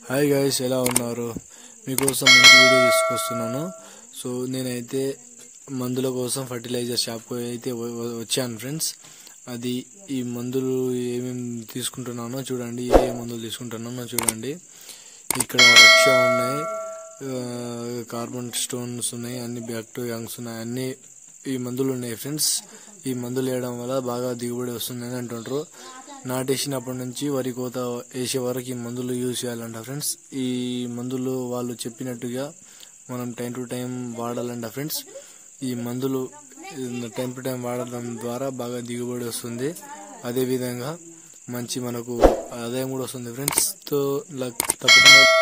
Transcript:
hi guys ఎలా ఉన్నారు మీకోసం మంచి వీడియో తీసుకొస్తున్నాను సో నేనైతే మందుల కోసం ఫర్టిలైజర్ షాప్కి అయితే వ- వ- వచ్చాను ఫ్రెండ్స్ అది ఈ మందులు ఏమేమి తీసుకుంటున్నానో చూడండి ఏ ఏ మందులు తీసుకుంటున్నానో చూడండి ఇక్కడ రక్ష ఉన్నాయి ఆ, కార్బన్ స్టోన్స్ ఉన్నాయి అన్ని బ్యాక్టీరియాంగ్స్ ఉన్నాయి అన్ని ఈ మందులు ఉన్నాయి ఫ్రెండ్స్ ఈ మందులు వేయడం వల్ల బాగా దిగుబడి వస్తుందని అంటుంటారు నాటేసినప్పటి నుంచి వరి కోత వేసే వరకు ఈ మందులు యూజ్ చేయాలంట ఫ్రెండ్స్ ఈ మందులు వాళ్ళు చెప్పినట్టుగా మనం టైం టు టైం వాడాలంట ఫ్రెండ్స్ ఈ మందులు టైం టు టైం వాడడం ద్వారా బాగా దిగుబడి వస్తుంది అదే విధంగా మంచి మనకు ఆదాయం కూడా వస్తుంది ఫ్రెండ్స్ తో లక్ తప్పకుండా